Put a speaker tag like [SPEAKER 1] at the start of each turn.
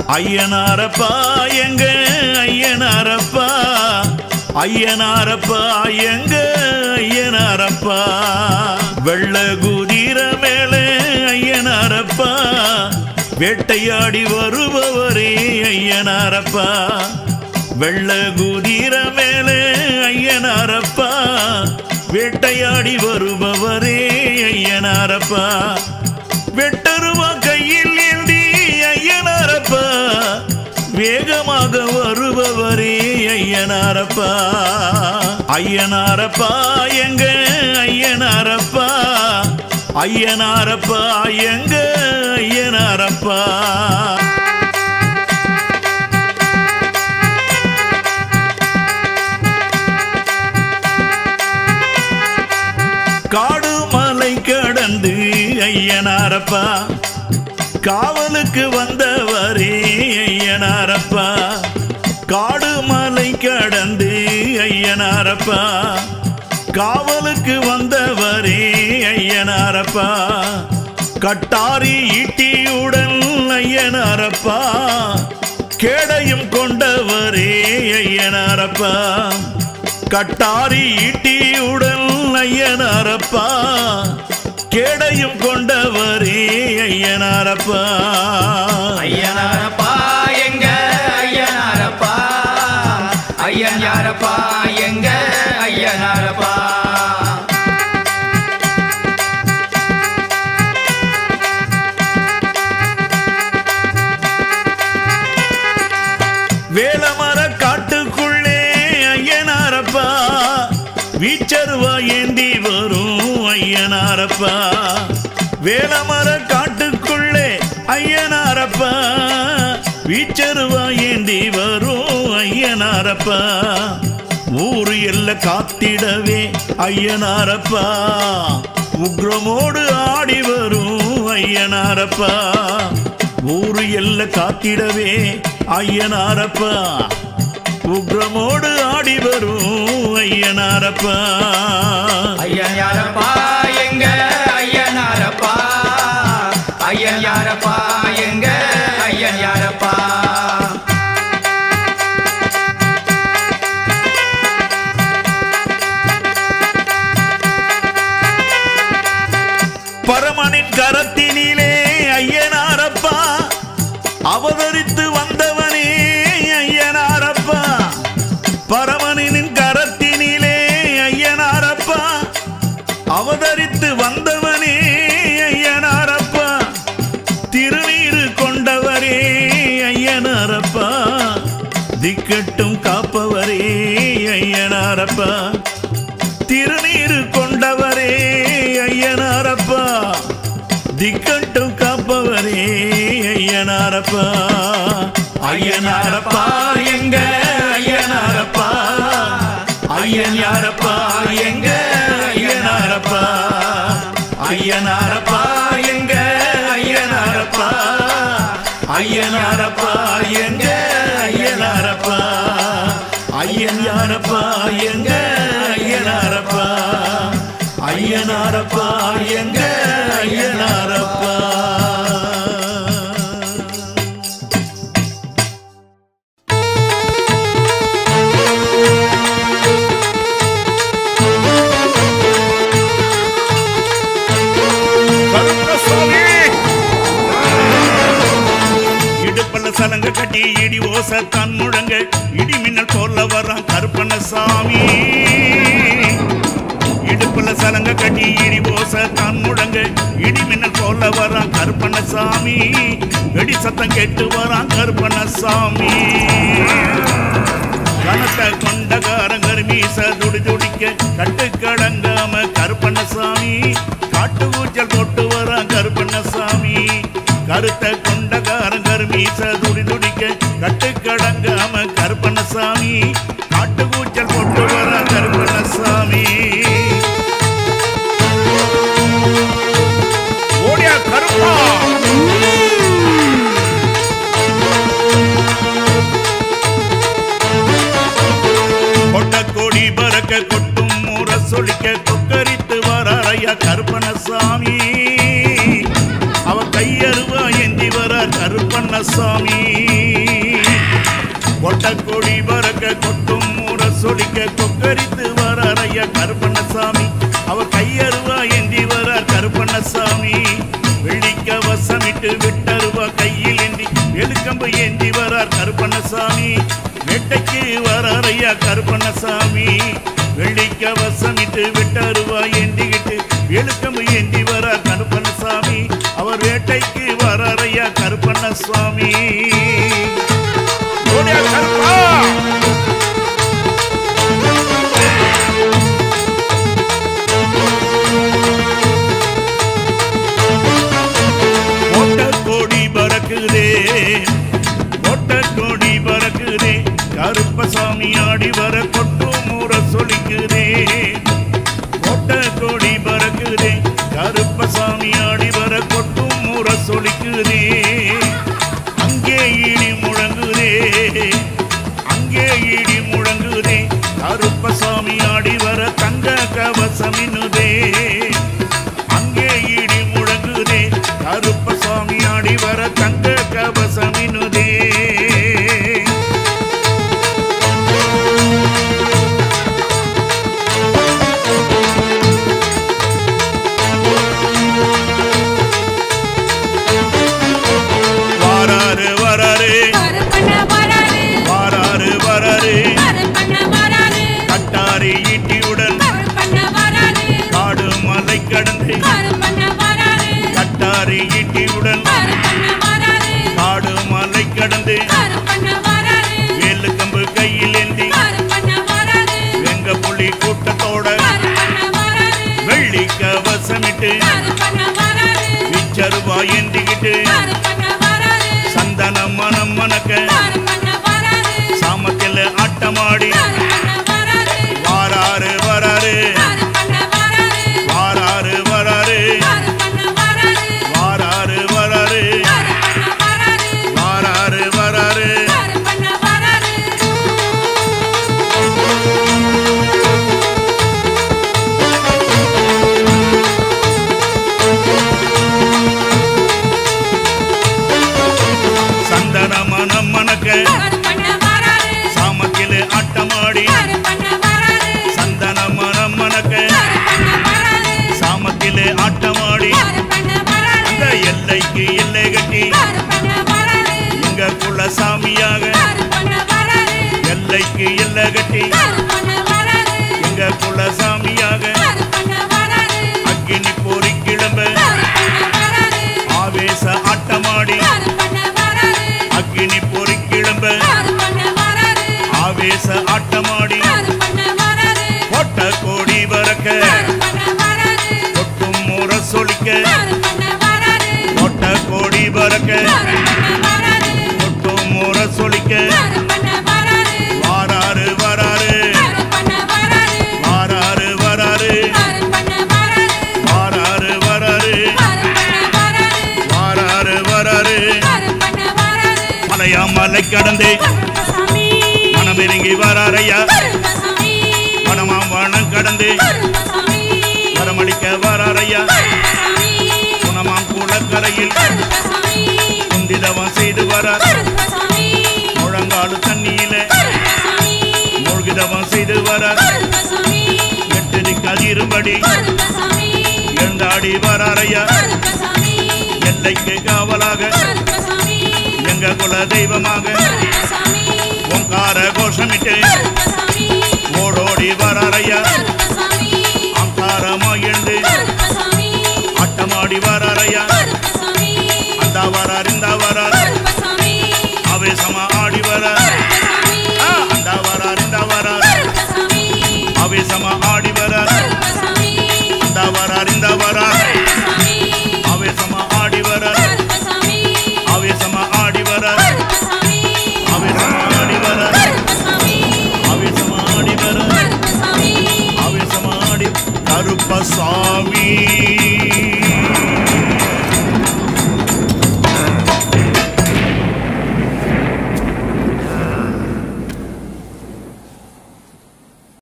[SPEAKER 1] ஐயனாரப்பா எங்க ஐயனாரப்பா ஐயனாரப்பா எங்க ஐயனாரப்பா வெள்ள குதிர மேலே ஐயனாரப்பா வேட்டையாடி வருபவரே ஐயனாரப்பா வெள்ள குதிர மேலே ஐயனாரப்பா வேட்டையாடி வருபவரே ஐயனாரப்பா வெட்டருவா கையில் ஏந்தி ஐயனாரப்பா வேகமாக வருபவரே ஐயனாரப்பா ஐயனாரப்பா எங்க ஐயனாரப்பா ஐயனாரப்பா எங்க ஐயனாரப்பா காடு மலை கடந்து ஐயனாரப்பா காவலுக்கு வந்தவரே ஐயனாரப்பா காடு மலை கடந்து ஐயனாரப்பா காவலுக்கு வந்தவரே ஐயனாரப்பா கட்டாரி ஈட்டியுடன் ஐயனாரப்பா கேடையும் கொண்டவரே ஐயனாரப்பா கட்டாரி ஈட்டியுடன் ஐயனாரப்பா கேடையும் கொண்டவரே ஐயனாரப்பா
[SPEAKER 2] ஐயனாரப்பா எங்க ஐயனாரப்பா ஐயன் யாரப்பா எங்க ஐயனாரப்பா
[SPEAKER 1] வேலமர காட்டுக்குள்ளே ஐயனாரப்பா வீச்சருவா ஏந்தி வரும் ஐயனாரப்பா வேலமர காட்டுக்குள்ளே ஐயனாரப்பா வீச்சருவா ஏந்தி வரும் ஐயனாரப்பா ஊரு எல்ல காத்திடவே ஐயனாரப்பா உக்ரமோடு ஆடி வரும் ஐயனாரப்பா ஊரு எல்ல காத்திடவே ஐயனாரப்பா உக்ரமோடு ஆடி வரும் ஐயனாரப்பா
[SPEAKER 2] ஐயன் யாரப்பா எங்க ஐயனாரப்பா ஐயன் யாரப்பா எங்க ஐயன் யாரப்பா
[SPEAKER 1] பரமனின் கரத்தினிலே ஐயனாரப்பா அவதரித்து வந்தவனே ஐயனாரப்பா பரமனின் கரத்தினிலே ஐயனாரப்பா அவதரித்து வந்தவனே ஐயனாரப்பா திருநீரு கொண்டவரே ஐயனாரப்பா திக்கட்டும் காப்பவரே ஐயனாரப்பா திருநீரு கொண்டவரே ஐயனாரப்பா திக்கட்டும் காப்பவரே ஐயனாரப்பா ஐயனாரப்பா எங்க ஐயனாரப்பா ஐயன் யாரப்பா எங்க ஐயனாரப்பா ஐயனாரப்பா எங்க ஐயனாரப்பா ஐயனாரப்பா எங்க ஐயனாரப்பா ஐயன் யாரப்பா எங்க ஐயனாரப்பா ஐயனாரப்பா எங்க ஐயனாரப்பா கருப்பசாமி இடுப்பல்ல சலங்க கட்டி இடி ஓச தன் முழங்க இடி மின்னல் போல வரான் கருப்பண்ணசாமி இடுப்புல சலங்க கட்டி இடி ஓச தான் முழங்க இடி மின்னல் போல வரான் கருப்பண்ணசாமி வெடி சத்தம் கேட்டு வரான் கருப்பண்ணசாமி கனத்த கொண்டகாரங்கர் மீச துடி துடிக்க கட்டு கடங்காம கருப்பண்ணசாமி காட்டு ஊச்சல் போட்டு வரான் கருப்பண்ணசாமி கருத்த கொண்டகாரங்கர் மீச துடி துடிக்க கட்டு கடங்காம கருப்பண்ணசாமி காட்டு ஊச்சல் போட்டு வரான் கருப்பண்ணசாமி ஓடியா கருப்பா கொண்ட கொடி பறக்க கொட்டும் முற சொலிக்க கொக்கரித்து வராரையா கருப்பண்ணசாமி அவ கையருவா ஏந்தி வர கருப்பண்ணசாமி கொட்டக்கொடி பறக்க கொட்டும் மூட சொலிக்க கொக்கரித்து வராரைய கருப்பண்ணசாமி அவர் கையருவா ஏந்தி வரார் கருப்பண்ணசாமி வெள்ளிக்க வசமிட்டு விட்டருவா கையில் ஏந்தி எழுக்கம்பு ஏந்தி வரார் கருப்பண்ணசாமி வேட்டைக்கு வராரையா கருப்பண்ணசாமி வெள்ளிக்க வசமிட்டு விட்டருவா ஏந்திக்கிட்டு எழுக்கம்பு ஏந்தி வரார் கருப்பண்ணசாமி அவர் வேட்டைக்கு வராரையா கருப்பண்ணசாமி ஓடியா கருப்பா ஓட்ட கோடி பறக்குதே ஓட்ட கோடி பறக்குதே கருப்பசாமி ஆடி வர கொட்டு மூற சொலிக்குதே ஓட்ட கோடி பறக்குதே கருப்பசாமி ஆடி வர கொட்டு மூற சொலிக்குதே அங்கே இடி முழங்குதே அங்கே இடி முழங்குதே கருப்பசாமி ஆடி வர தங்க கவசமினுதே அங்கே இடி முழங்குதே கருப்பசாமி ஆடி வர தங்க கவசமினுதே வாராரு வராரு
[SPEAKER 3] கருப்பண்ண வராரு
[SPEAKER 1] வாராரு வராரு
[SPEAKER 3] கருப்பண்ண வராரு
[SPEAKER 1] கட்டாரி ஈட்டியுடன்
[SPEAKER 3] கருப்பண்ண வராரு
[SPEAKER 1] காடு மலை கடந்து
[SPEAKER 3] கருப்பண்ண வராரு
[SPEAKER 1] கட்டாரி ஈட்டியுடன்
[SPEAKER 3] கருப்பண்ண வராரு
[SPEAKER 1] காடு மலை கடந்து
[SPEAKER 3] கருப்பண்ண வராரு
[SPEAKER 1] வேலு கம்பு கையில் ஏந்தி
[SPEAKER 3] கருப்பண்ண வராரு
[SPEAKER 1] வெங்க புலி கூட்டத்தோட
[SPEAKER 3] கருப்பண்ண வராரு
[SPEAKER 1] வெள்ளி கவசமிட்டு
[SPEAKER 3] கருப்பண்ண வராரு
[SPEAKER 1] விச்சருவா ஏந்திக்கிட்டு
[SPEAKER 3] கருப்பண்ண வராரு
[SPEAKER 1] சந்தனம் மனம் மணக்க
[SPEAKER 3] கருப்பண்ண வராரு
[SPEAKER 1] சாமத்தில் ஆட்டமாடி
[SPEAKER 3] கருப்பண்ண வராரு
[SPEAKER 1] வாராரு வராரு
[SPEAKER 3] கருப்பண்ண வராரு
[SPEAKER 1] வாராரு வராரு
[SPEAKER 3] கருப்பண்ண வராரு
[SPEAKER 1] வாராரு வராரு
[SPEAKER 3] கருப்பண்ண வராரு
[SPEAKER 1] வாராரு வராரு
[SPEAKER 3] கருப்பண்ண வராரு
[SPEAKER 1] சந்தன மனம் மணக்க
[SPEAKER 3] கருப்பண்ண வராரு
[SPEAKER 1] சாமத்தில் ஆட்டமாடி
[SPEAKER 3] கருப்பண்ண வராரு
[SPEAKER 1] சந்தன மனம் மணக்க
[SPEAKER 3] கருப்பண்ண வராரு
[SPEAKER 1] சாமத்தில் ஆட்டமாடி
[SPEAKER 3] கருப்பண்ண வராரு
[SPEAKER 1] அந்த எல்லைக்கு எல்லை கட்டி
[SPEAKER 3] கருப்பண்ண வராரு
[SPEAKER 1] எங்க குலசாமியாக
[SPEAKER 3] கருப்பண்ண வராரு
[SPEAKER 1] எல்லைக்கு எல்லை கட்டி
[SPEAKER 3] கருப்பண்ண வராரு
[SPEAKER 1] எங்க குலசாமியாக
[SPEAKER 3] கருப்பண்ண வராரு
[SPEAKER 1] அக்கினி போரி கிளம்ப
[SPEAKER 3] கருப்பண்ண வராரு
[SPEAKER 1] ஆவேச ஆட்டமாடி
[SPEAKER 3] கருப்பண்ண வராரு
[SPEAKER 1] அக்கினி போரி கிளம்ப
[SPEAKER 3] கருப்பண்ண வராரு
[SPEAKER 1] ஆவேச ஆட்டமாடி
[SPEAKER 3] கருப்பண்ண வராரு
[SPEAKER 1] கொட்ட கோடி பறக்க
[SPEAKER 3] கருப்பண்ண வராரு
[SPEAKER 1] கொட்டும் முற சொலிக்க
[SPEAKER 3] கருப்பண்ண வராரு
[SPEAKER 1] கொட்ட கோடி பறக்க
[SPEAKER 3] கருப்பண்ண வராரு
[SPEAKER 1] கொட்டும் முற சொலிக்க
[SPEAKER 3] கருப்பண்ண வராரு
[SPEAKER 1] வாராரு வராரு
[SPEAKER 3] கருப்பண்ண வராரு
[SPEAKER 1] வாராரு வராரு
[SPEAKER 3] கருப்பண்ண வராரு
[SPEAKER 1] வாராரு வராரு
[SPEAKER 3] கருப்பண்ண வராரு
[SPEAKER 1] வாராரு வராரு
[SPEAKER 3] கருப்பண்ண வராரு
[SPEAKER 1] மலையா மலை கடந்து
[SPEAKER 3] கருப்பசாமி
[SPEAKER 1] மனமிறங்கி வராரையா
[SPEAKER 3] கருப்பசாமி
[SPEAKER 1] வனமாம் வனம் கடந்து
[SPEAKER 3] கருப்பசாமி
[SPEAKER 1] வரமளிக்க வராரையா
[SPEAKER 3] கருப்பசாமி
[SPEAKER 1] குணமாம் குளக்கரையில்
[SPEAKER 3] கருப்பசாமி
[SPEAKER 1] குந்திதவம் செய்து வரார்
[SPEAKER 3] கருப்பசாமி
[SPEAKER 1] முழங்காலு தண்ணியில
[SPEAKER 3] கருப்பசாமி
[SPEAKER 1] மூழ்கிதவம் செய்து வரார்
[SPEAKER 3] கருப்பசாமி
[SPEAKER 1] எட்டு கதிரும்படி
[SPEAKER 3] கருப்பசாமி
[SPEAKER 1] எழுந்தாடி வராரையா
[SPEAKER 3] கருப்பசாமி
[SPEAKER 1] எல்லைக்கு காவலாக
[SPEAKER 3] கருப்பசாமி
[SPEAKER 1] எங்க குல தெய்வமாக
[SPEAKER 3] கருப்பசாமி
[SPEAKER 1] ஓங்கார கோஷமிட்டு
[SPEAKER 3] கருப்பசாமி
[SPEAKER 1] ஓடோடி வராரையா
[SPEAKER 3] கருப்பசாமி
[SPEAKER 1] அங்காரமா எழுந்து
[SPEAKER 3] கருப்பசாமி
[SPEAKER 1] ஆட்டமாடி வராரையா
[SPEAKER 3] கருப்பசாமி
[SPEAKER 1] அந்த வரார் இந்த வரார்
[SPEAKER 3] கருப்பசாமி
[SPEAKER 1] ஆவேசமா ஆடி வரார்
[SPEAKER 3] கருப்பசாமி
[SPEAKER 1] ஆ, அந்த வரார் இந்த வரார்
[SPEAKER 3] கருப்பசாமி
[SPEAKER 1] ஆவேசமா ஆடி வரார்
[SPEAKER 3] கருப்பசாமி
[SPEAKER 1] அந்த வரார் இந்த வரார்
[SPEAKER 3] கருப்பசாமி
[SPEAKER 1] ஆவேசமா ஆடி வரார்
[SPEAKER 3] கருப்பசாமி
[SPEAKER 1] ஆவேசமா ஆடி வரார்
[SPEAKER 3] கருப்பசாமி
[SPEAKER 1] ஆவேசமா ஆடி வரார்
[SPEAKER 3] கருப்பசாமி
[SPEAKER 1] ஆவேசமா ஆடி வரார்
[SPEAKER 3] கருப்பசாமி
[SPEAKER 1] ஆவேசமா ஆடி கருப்பசாமி